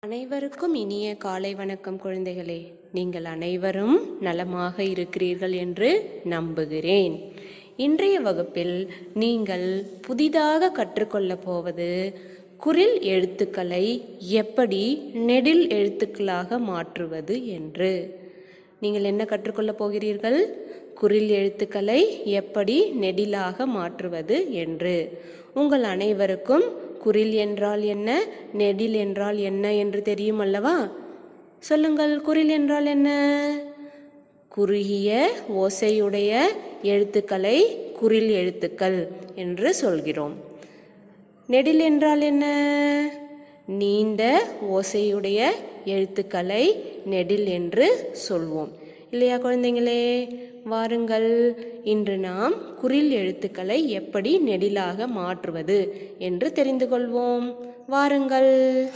அனைவருக்கும் இனிய காலை வணக்கம் குழந்தைகளே நீங்கள் அனைவரும் நலமாக இருக்கிறீர்கள் என்று நம்புகிறேன் இன்றைய வகுப்பில் நீங்கள் புதிதாக கற்றுக்கொள்ளப் போவது குரில் எழுத்துக்களை எப்படி நெடில் எழுத்துக்களாக மாற்றுவது என்று நீங்கள் என்ன கற்றுக்கொள்ளப் போகிறீர்கள் குரில் எழுத்துக்களை எப்படி நெடிலாக மாற்றுவது என்று உங்கள் அனைவருக்கும் குரில் என்றால் என்ன நெடில் என்றால் என்ன என்று தெரியும் அல்லவா சொல்லுங்கள் குரில் என்றால் என்ன குறுகிய ஓசையுடைய எழுத்துக்களை குரில் எழுத்துக்கள் என்று சொல்கிறோம் நெடில் என்றால் என்ன நீண்ட ஓசையுடைய எழுத்துக்களை நெடில் என்று சொல்வோம் இல்லையா குழந்தைங்களே வாருங்கள் இன்று நாம் குரில் எழுத்துக்களை எப்படி நெடிலாக மாற்றுவது என்று தெரிந்து கொள்வோம் வாருங்கள்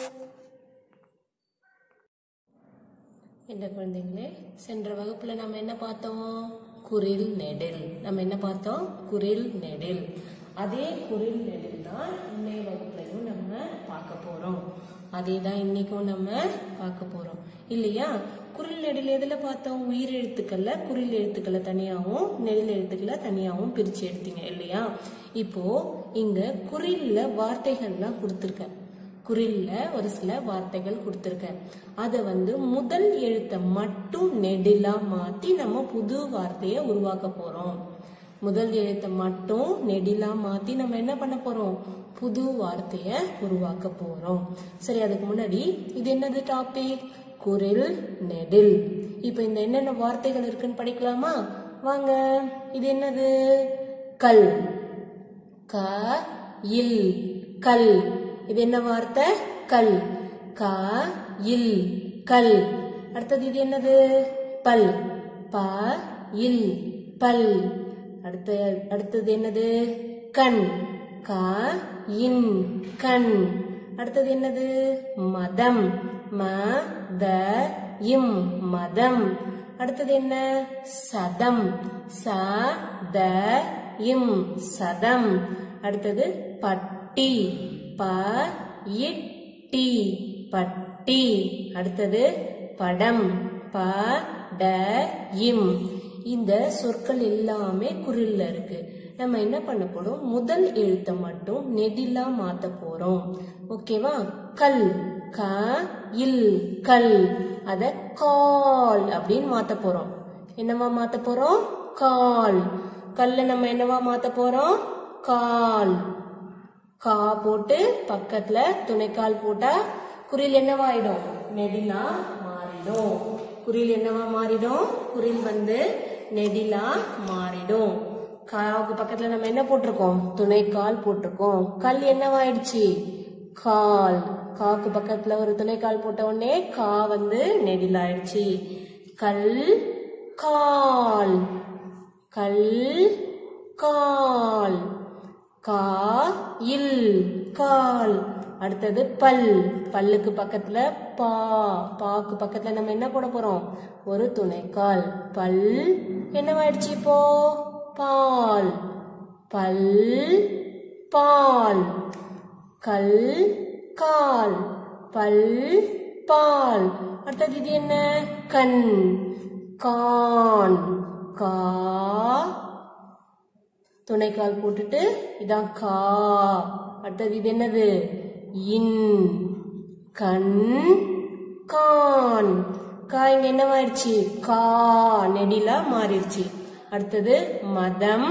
என்ன குழந்தைங்களே சென்ற வகுப்புல நம்ம என்ன பார்த்தோம் குரில் நெடில் நம்ம என்ன பார்த்தோம் குரில் நெடில் அதே குரில் நெடில் தான் இன்னைய வகுப்புலையும் நம்ம பார்க்க போறோம் அதே தான் இன்னைக்கும் நம்ம பார்க்க போறோம் இல்லையா குரில் நெடில் எதுல பார்த்தோம் உயிர் எழுத்துக்கள்ல குரில் எழுத்துக்களை தனியாகவும் நெடில் எழுத்துக்களை தனியாகவும் பிரிச்சு எடுத்தீங்க இல்லையா இப்போ இங்க குறில்ல வார்த்தைகள்லாம் கொடுத்துருக்கேன் குறில்ல ஒரு சில வார்த்தைகள் கொடுத்துருக்கேன் அதை வந்து முதல் எழுத்தை மட்டும் நெடிலா மாத்தி நம்ம புது வார்த்தையை உருவாக்க போறோம் முதல் எழுத்தை மட்டும் நெடிலா மாத்தி நம்ம என்ன பண்ண போறோம் புது வார்த்தைய உருவாக்க போறோம் சரி அதுக்கு முன்னாடி இது என்னது டாபிக் குரில் நெடில் இப்போ இந்த என்னென்ன வார்த்தைகள் இருக்குன்னு படிக்கலாமா வாங்க இது என்னது கல் க இல் கல் இது என்ன வார்த்தை கல் க இல் கல் அடுத்தது இது என்னது பல் ப இல் பல் அடுத்த அடுத்தது என்னது கண் க இன் கண் அடுத்தது என்னது மதம் ம த இம் மதம் அடுத்தது என்ன சதம் ச த இம் சதம் அடுத்தது பட்டி ப இட்டி பட்டி அடுத்தது படம் ப ட இம் இந்த சொற்கள் எல்லாமே குறில்ல இருக்கு நம்ம என்ன பண்ண போறோம் முதல் எழுத்தை மட்டும் நெடிலா மாத்த போறோம் ஓகேவா கல் க இல் கல் அத கால் அப்படின்னு மாத்த போறோம் என்னவா மாத்த போறோம் கால் கல்ல நம்ம என்னவா மாத்த போறோம் கால் கா போட்டு பக்கத்துல துணைக்கால் போட்டா குறில் என்னவாயிடும் நெடிலா மாறிடும் குறில் என்னவா மாறிடும் குறில் வந்து நெடிலா மாறிடும் காவுக்கு பக்கத்துல நம்ம என்ன போட்டிருக்கோம் துணைக்கால் போட்டிருக்கோம் கல் என்னவாயிடுச்சு கால் காக்கு பக்கத்துல ஒரு துணைக்கால் போட்ட உடனே கா வந்து நெடிலாயிடுச்சு கல் கால் கல் கால் கா இல் கால் அடுத்தது பல் பல்லுக்கு பக்கத்துல பா பாக்கு பக்கத்துல நம்ம என்ன போட போறோம் ஒரு துணைக்கால் பல் என்னவாயிடுச்சு இப்போ பால் பல் பால் கல் கால் பல் பால் அடுத்தது இது என்ன கண் கான் கா துணைக்கால் போட்டுட்டு இதான் கா அடுத்தது இது என்னது இன் கண் கான் கா இங்க என்னவாயிடுச்சு கா நெடிலா மாறிடுச்சு அடுத்தது மதம்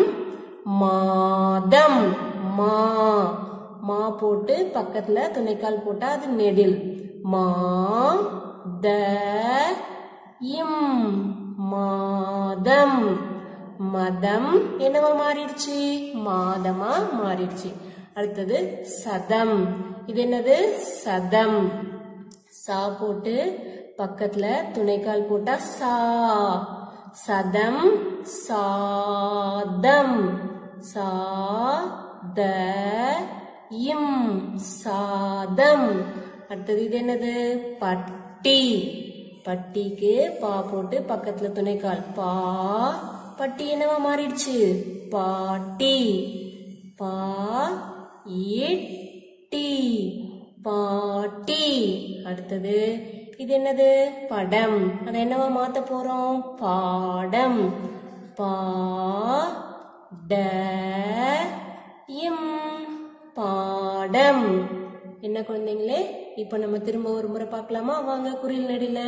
மாதம் மா மா போட்டு பக்கத்துல துணைக்கால் போட்டா அது நெடில் மா த இம் மாதம் மதம் என்னவா மாறிடுச்சு மாதமா மாறிடுச்சு அடுத்தது சதம் இது என்னது சதம் சா போட்டு பக்கத்துல துணைக்கால் போட்டா சா சதம் சாதம் சா த இம் சாதம் அடுத்தது இது என்னது பட்டி பட்டிக்கு பா போட்டு பக்கத்துல துணைக்கால் பா பட்டி என்னவா மாறிடுச்சு பாட்டி பா இட்டி பாட்டி அடுத்தது இது என்னது படம் அதை என்னவா மாத்த போறோம் பாடம் பா ட இம் பாடம் என்ன குழந்தைங்களே இப்போ நம்ம திரும்ப ஒரு முறை பார்க்கலாமா வாங்க குறில் நடில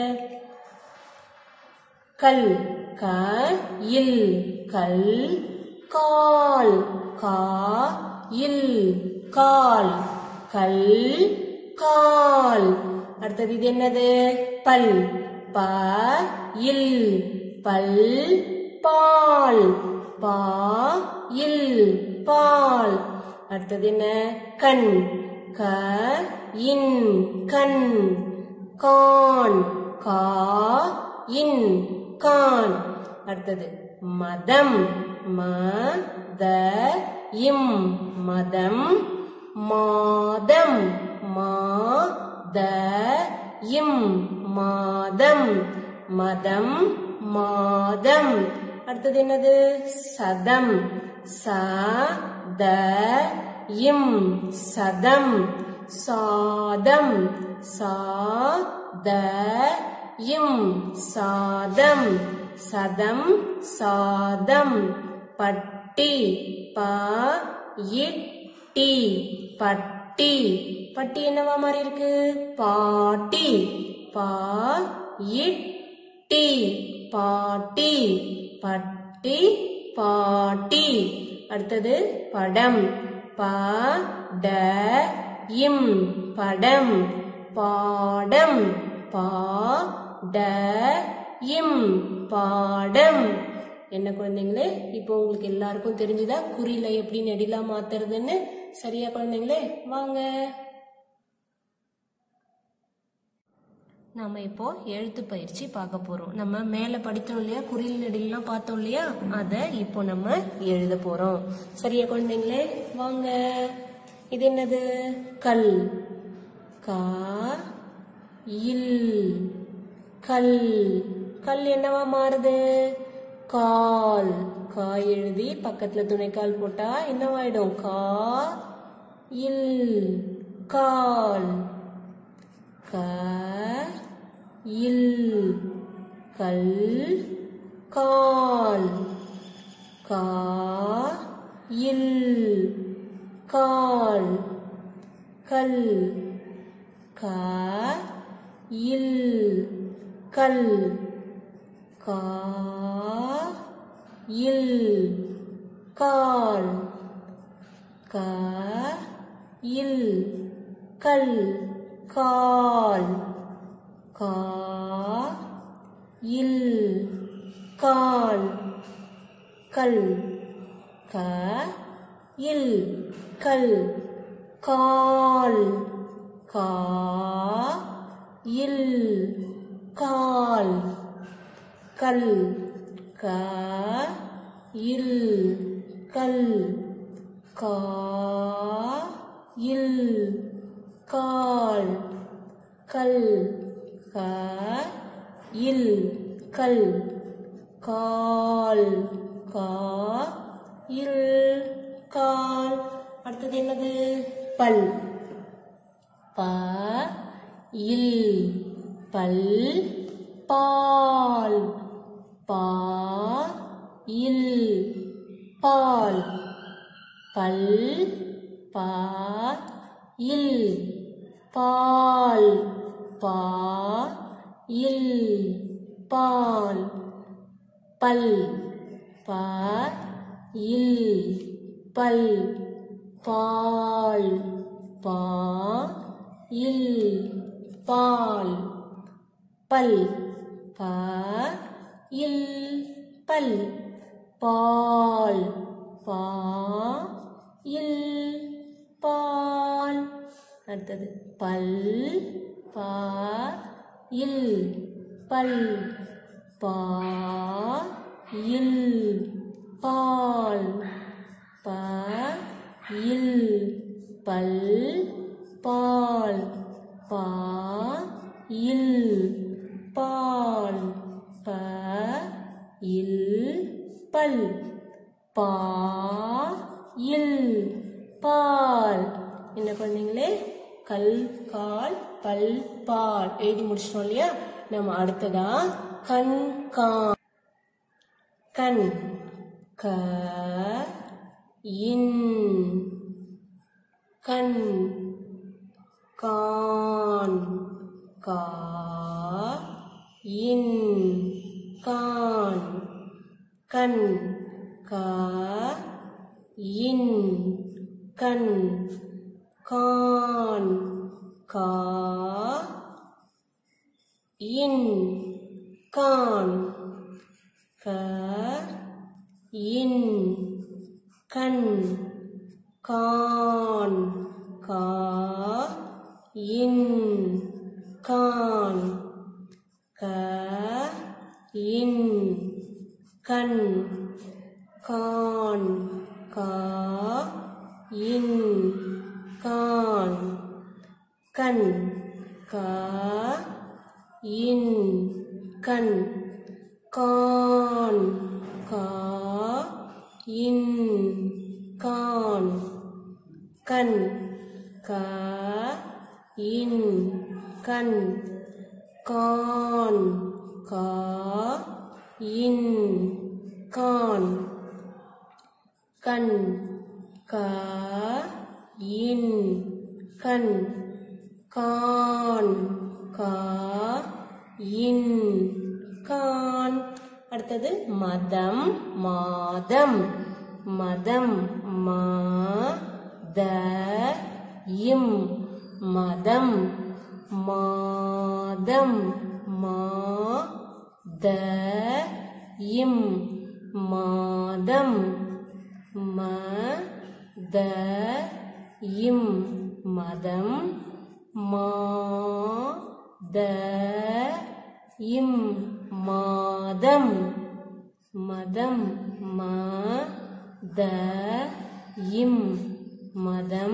கல் க இல் கல் கால் கா இல் கால் கல் கால் அடுத்தது இது என்னது பல் ப இல் பல் பால் பா இல் பால் அடுத்தது என்ன கண் க இன் கண் கான் கா இன் கான் அடுத்தது மதம் ம த இம் மதம் மாதம் மா த இம் மாதம் மதம் மாதம் அடுத்தது என்னது சதம் ச த இம் சதம் சாதம் சா த இம் சாதம் சதம் சாதம் பட்டி ப இட்டி பட்டி பட்டி என்னவா மாதிரி இருக்கு பாட்டி பா இட்டி பாட்டி பட்டி பாட்டி அடுத்தது படம் ப ட இம் படம் பாடம் பா ட இம் பாடம் என்ன குழந்தைங்களே இப்போ உங்களுக்கு எல்லாருக்கும் தெரிஞ்சுதா குறியில எப்படி நெடிலா மாத்துறதுன்னு சரியா குழந்தைங்களே வாங்க நாம இப்போ எழுத்து பயிற்சி பார்க்க போறோம் நம்ம மேல படித்தோம் இல்லையா குறில் நெடிலாம் பார்த்தோம் இல்லையா அதை இப்போ நம்ம எழுத போறோம் சரியா குழந்தைங்களே வாங்க இது என்னது கல் கா இல் கல் கல் என்னவா மாறுது கால் கா எழுதி பக்கத்துல துணைக்கால் போட்டா என்னவாயிடும் கா இல் கால் க இல் கல் கால் கா இல் கால் கல் க இல் கல் கா இல் கால் க இல் கல் கால் கா இல் கால் கல் க இல் கல் கால் கா இல் கால் கல் க இல் கல் கா இல் கால் கல் க இல் கல் கால் கா இல் கால் அடுத்தது என்னது பல் ப இல் பல் பால் பா இல் பால் பல் பா இல் பால் பா இல் பால் பல் பா இல் பல் பால் பா இல் பால் பல் பா இல் பல் பால் பா இல் பால் அடுத்தது பல் பா இல் பல் பா இல் பால் பா இல் பல் பால் பா இல் பால் ப இல் பல் பா இல் பால் என்ன பண்ணீங்களே கல் கால் பல் பால் எழுதி முடிச்சிட்டோம் இல்லையா நம்ம அடுத்ததா கண் கா கண் க இன் கண் கான் கா இன் கான் கண் கா இன் கண் கான் கா இன் கான் க இன் கண் கான் கா இன் கான் க இன் கண் கான் கா இன் கான் கண் கா இன் கண் கான் கா இன் கான் கண் கா இன் கண் கான் கா இன் கான் கண் கா இன் கண் கான் கா இன் கான் அடுத்தது மதம் மாதம் மதம் மா த இம் மதம் மாதம் மா த இம் மாதம் ம த இம் மதம் மா த இம் மாதம் மதம் மா த இம் மதம்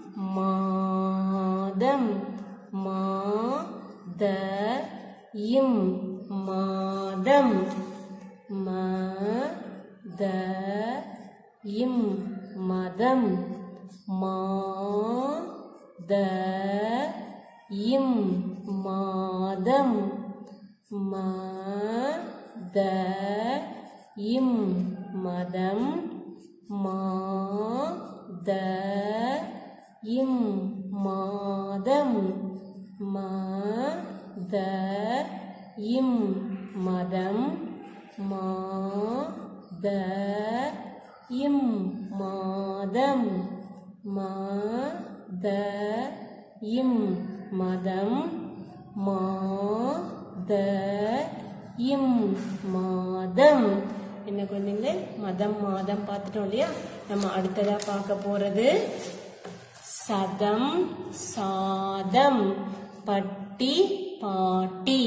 மாதம் மா த இம் மாதம் ம த இம் மதம் மா த இம் மாதம் ம த இம் மதம் மா த இம் மாதம் ம த இம் மதம் மா த இம் மாதம் மா த இம் மதம் மா த இம் மாதம் என்ன குழந்தைங்களே மதம் மாதம் பார்த்துட்டோம் இல்லையா நம்ம அடுத்ததா பார்க்க போறது சதம் சாதம் பட்டி பாட்டி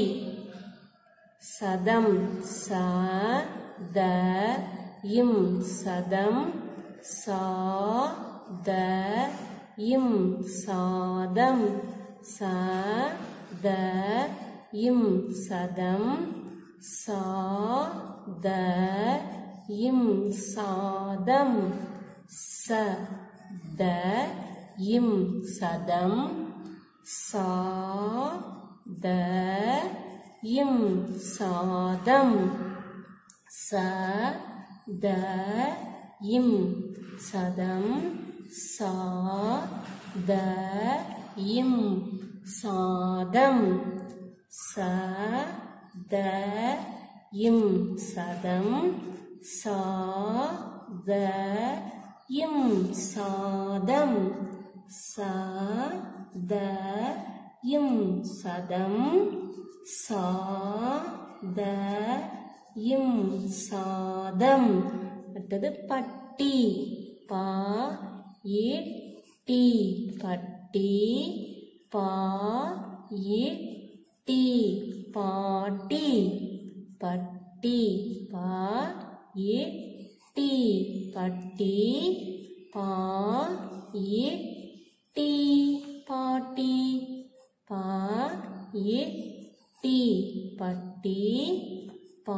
சதம் ச த இம் சதம் சா த இம் சாதம் ச த இம் சதம் சா த இம் சாதம் ச த இம் சதம் சா த இம் சாதம் ச த இம் சதம் சா த இம் சாதம் ச த இம் சதம் சா த இம் சாதம் ச த இம் சதம் சா த இம் சாதம் அடுத்தது பட்டி பா இ டி பட்டி பா இ டி பாட்டி பட்டி பா இ டி பட்டி பா இ டி பாட்டி பா இ டி பட்டி பா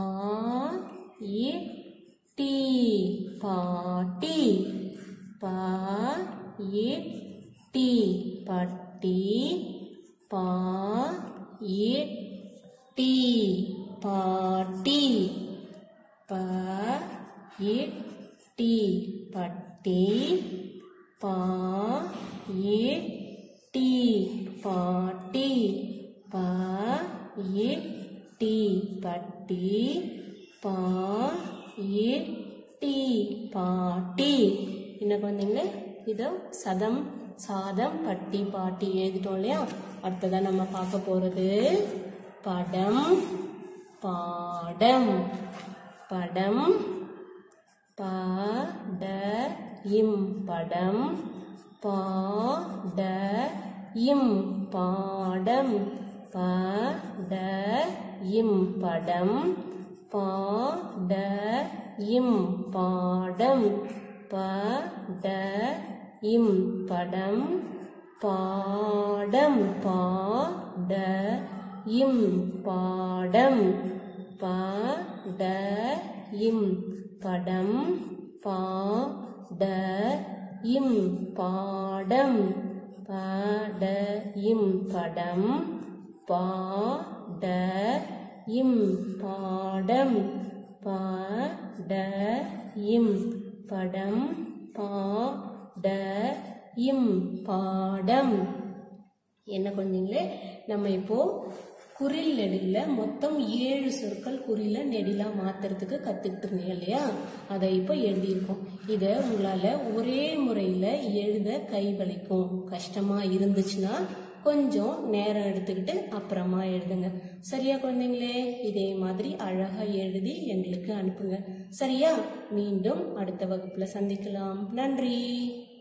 இ டி பாட்டி பா இ டி பட்டி பட்டி பா இ டி பாட்டி ப இ டி பட்டி பா இ டி பாட்டி ப இ டி பட்டி பா இ டி பாட்டி என்ன குழந்தைங்களே இதோ சதம் சாதம் பட்டி பாட்டி எழுதிட்டோம் இல்லையா அடுத்ததான் நம்ம பார்க்க போறது படம் பாடம் படம் பட இம் படம் பாட இம் பாடம் பட இம் படம் பாட இம் பாடம் பட இம் படம் பாடம் பாட இம் பாடம் பாட இம் படம் பாட இம் பாடம் பாட இம் படம் பாட இம் பாடம் பாட இம் படம் பாட இம் பாடம் என்ன குழந்தைங்களே நம்ம இப்போ குறில் நெடில மொத்தம் ஏழு சொற்கள் குறில நெடிலா மாத்துறதுக்கு கத்துக்கிட்டு இருந்தீங்க இல்லையா அதை இப்போ எழுதியிருக்கோம் இதை உங்களால ஒரே முறையில எழுத கை வலிக்கும் கஷ்டமா இருந்துச்சுன்னா கொஞ்சம் நேரம் எடுத்துக்கிட்டு அப்புறமா எழுதுங்க சரியா குழந்தைங்களே இதே மாதிரி அழகா எழுதி எங்களுக்கு அனுப்புங்க சரியா மீண்டும் அடுத்த வகுப்புல சந்திக்கலாம் நன்றி